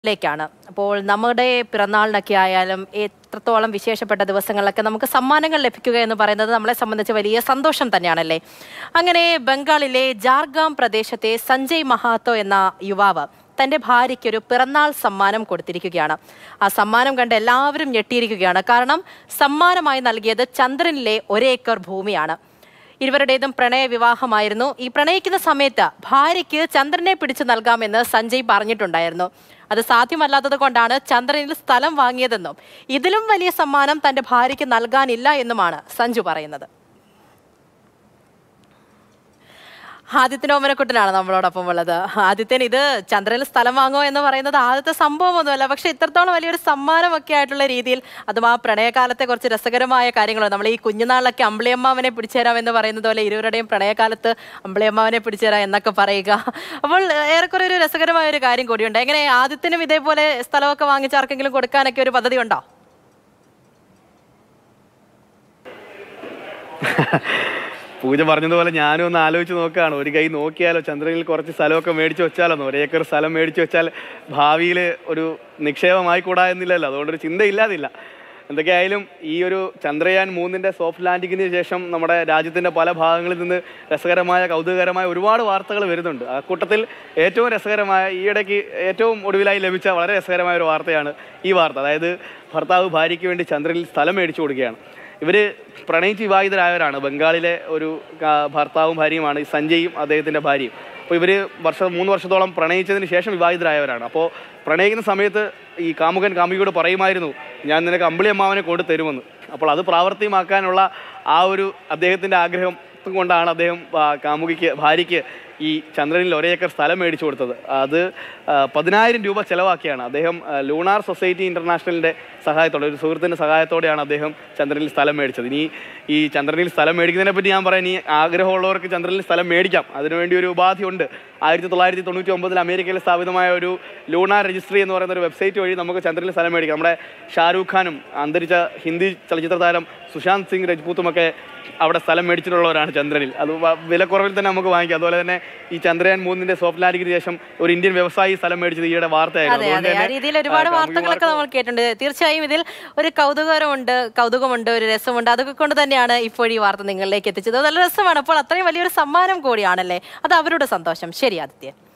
ലേക്കാണ് അപ്പോൾ നമ്മുടെ പിറന്നാളിനൊക്കെ ആയാലും എത്രത്തോളം വിശേഷപ്പെട്ട ദിവസങ്ങളിലൊക്കെ നമുക്ക് സമ്മാനങ്ങൾ ലഭിക്കുക എന്ന് പറയുന്നത് നമ്മളെ സംബന്ധിച്ച് വലിയ സന്തോഷം തന്നെയാണല്ലേ അങ്ങനെ ബംഗാളിലെ ജാർഗാം പ്രദേശത്തെ സഞ്ജയ് മഹാത്തോ എന്ന യുവാവ് തന്റെ ഭാര്യയ്ക്ക് ഒരു പിറന്നാൾ സമ്മാനം കൊടുത്തിരിക്കുകയാണ് ആ സമ്മാനം കണ്ട് എല്ലാവരും ഞെട്ടിയിരിക്കുകയാണ് കാരണം സമ്മാനമായി നൽകിയത് ചന്ദ്രനിലെ ഒരേക്കർ ഭൂമിയാണ് ഇരുവരുടേതും പ്രണയ വിവാഹമായിരുന്നു ഈ പ്രണയിക്കുന്ന സമയത്ത് ഭാര്യയ്ക്ക് ചന്ദ്രനെ പിടിച്ചു നൽകാമെന്ന് സഞ്ജയ് പറഞ്ഞിട്ടുണ്ടായിരുന്നു അത് സാധ്യമല്ലാത്തത് കൊണ്ടാണ് ചന്ദ്രനിൽ സ്ഥലം വാങ്ങിയതെന്നും ഇതിലും വലിയ സമ്മാനം തന്റെ ഭാര്യയ്ക്ക് നൽകാനില്ല എന്നുമാണ് സഞ്ജു പറയുന്നത് ആദിത്യൻ ഓമനക്കുട്ടനാണ് നമ്മളോടൊപ്പം ഉള്ളത് ആദിത്യൻ ഇത് ചന്ദ്രനിൽ സ്ഥലം വാങ്ങുമോ എന്ന് പറയുന്നത് ആദ്യത്തെ സംഭവമൊന്നുമല്ല പക്ഷെ ഇത്രത്തോളം വലിയൊരു സമ്മാനമൊക്കെ ആയിട്ടുള്ള രീതിയിൽ അതും ആ പ്രണയകാലത്തെ കുറച്ച് രസകരമായ കാര്യങ്ങൾ നമ്മൾ ഈ കുഞ്ഞുനാളിലൊക്കെ അമ്പിളിയമ്മാവനെ പിടിച്ചുതരാം എന്ന് പറയുന്നത് പോലെ ഇരുവരുടെയും പ്രണയകാലത്ത് അമ്പിളിയമ്മാവനെ പിടിച്ചുതരാം എന്നൊക്കെ പറയുക അപ്പോൾ ഏറെക്കുറെ ഒരു രസകരമായ ഒരു കാര്യം കൂടിയുണ്ട് എങ്ങനെ ആദിത്യനും ഇതേപോലെ സ്ഥലമൊക്കെ വാങ്ങിച്ച് ആർക്കെങ്കിലും കൊടുക്കാനൊക്കെ ഒരു പദ്ധതി ഉണ്ടോ പൂജ പറഞ്ഞതുപോലെ ഞാനും ഒന്ന് ആലോചിച്ച് നോക്കുകയാണ് ഒരു കൈ നോക്കിയാലോ ചന്ദ്രനിൽ കുറച്ച് സ്ഥലമൊക്കെ മേടിച്ച് വെച്ചാലോ ഒരേക്കർ സ്ഥലം മേടിച്ച് വെച്ചാൽ ഭാവിയിൽ ഒരു നിക്ഷേപമായി കൂടാ എന്നില്ലല്ലോ അതുകൊണ്ടൊരു ചിന്തയില്ലാതില്ല എന്തൊക്കെയായാലും ഈ ഒരു ചന്ദ്രയാൻ മൂന്നിൻ്റെ സോഫ്റ്റ് ലാൻഡിങ്ങിന് ശേഷം നമ്മുടെ രാജ്യത്തിൻ്റെ പല ഭാഗങ്ങളിൽ നിന്ന് രസകരമായ കൗതുകകരമായ ഒരുപാട് വാർത്തകൾ വരുന്നുണ്ട് ആ കൂട്ടത്തിൽ ഏറ്റവും രസകരമായ ഈയിടയ്ക്ക് ഏറ്റവും ഒടുവിലായി ലഭിച്ച വളരെ രസകരമായ ഒരു വാർത്തയാണ് ഈ വാർത്ത അതായത് ഭർത്താവ് ഭാര്യയ്ക്ക് വേണ്ടി ചന്ദ്രനിൽ സ്ഥലം മേടിച്ചു കൊടുക്കുകയാണ് ഇവർ പ്രണയിച്ച് വിവാഹിതരായവരാണ് ബംഗാളിലെ ഒരു ആ, ഭർത്താവും ഭാര്യയുമാണ് ഈ സഞ്ജയും അദ്ദേഹത്തിൻ്റെ ഭാര്യയും അപ്പോൾ ഇവർ വർഷം മൂന്ന് വർഷത്തോളം പ്രണയിച്ചതിന് ശേഷം വിവാഹിതരായവരാണ് അപ്പോൾ പ്രണയിക്കുന്ന സമയത്ത് ഈ കാമുകൻ കാമുകിയോട് പറയുമായിരുന്നു ഞാൻ നിനക്ക് അമ്പിളി അമ്മാവനെ കൊണ്ട് തരുമെന്ന് അപ്പോൾ അത് പ്രാവർത്തികമാക്കാനുള്ള ആ ഒരു അദ്ദേഹത്തിൻ്റെ ആഗ്രഹം കൊണ്ടാണ് അദ്ദേഹം ആ, കാമുകിക്ക് ഭാര്യയ്ക്ക് ഈ ചന്ദ്രനിൽ ഒരേക്കർ സ്ഥലം മേടിച്ചു കൊടുത്തത് അത് ആ, പതിനായിരം രൂപ ചെലവാക്കിയാണ് അദ്ദേഹം ആ, ലൂണാർ സൊസൈറ്റി ഇൻ്റർനാഷണലിൻ്റെ സഹായത്തോടെ ഒരു സുഹൃത്തിൻ്റെ സഹായത്തോടെയാണ് അദ്ദേഹം ചന്ദ്രനിൽ സ്ഥലം മേടിച്ചത് ഇനി ഈ ചന്ദ്രനിൽ സ്ഥലം മേടിക്കുന്നതിനെ പറ്റി ഞാൻ പറയാം ഇനി ആഗ്രഹമുള്ളവർക്ക് ചന്ദ്രനിൽ സ്ഥലം മേടിക്കാം അതിനുവേണ്ടി ഒരു ഉപാധിയുണ്ട് ആയിരത്തി തൊള്ളായിരത്തി തൊണ്ണൂറ്റി ഒമ്പതിൽ അമേരിക്കയിൽ സ്ഥാപിതമായ ഒരു ലൂണാർ രജിസ്ട്രി എന്ന് പറയുന്ന ഒരു വെബ്സൈറ്റ് വഴി നമുക്ക് ചന്ദ്രനിൽ സ്ഥലം മേടിക്കാം നമ്മുടെ ഷാരൂഖ് ഖാനും അന്തരിച്ച ഹിന്ദി ചലച്ചിത്ര താരം സുശാന്ത് സിംഗ് രജ്പൂത്തുമൊക്കെ അവിടെ സ്ഥലം മേടിച്ചിട്ടുള്ളവരാണ് ചന്ദ്രനിൽ അത് വ- വിലക്കുറവിൽ തന്നെ നമുക്ക് വാങ്ങിക്കാം അതുപോലെ തന്നെ ഈ ചന്ദ്രയാൻ മൂന്നിന്റെ സോഫ്റ്റ് ലാൻഡിങ്ങിന് ശേഷം ഒരു ഇന്ത്യൻ വ്യവസായി സ്ഥലം മേടിച്ചത് ഈയിടെ വാർത്തയായിരുന്നു അതെ അതുകൊണ്ട് അതെ ആ തന്നെ, രീതിയിൽ ഒരുപാട് ആ, വാർത്തകളൊക്കെ നമ്മൾ കേട്ടിട്ടുണ്ട് തീർച്ചയായും ഇതിൽ ഒരു കൗതുകരമുണ്ട് കൗതുകമുണ്ട് ഒരു രസമുണ്ട് അതൊക്കെ കൊണ്ട് തന്നെയാണ് ഇപ്പോൾ ഈ വാർത്ത നിങ്ങളിലേക്ക് എത്തിച്ചത് അത് നല്ല രസമാണ് അപ്പോൾ അത്രയും വലിയൊരു സമ്മാനം കൂടിയാണല്ലേ അത് അവരുടെ സന്തോഷം ശരി ആദിത്യ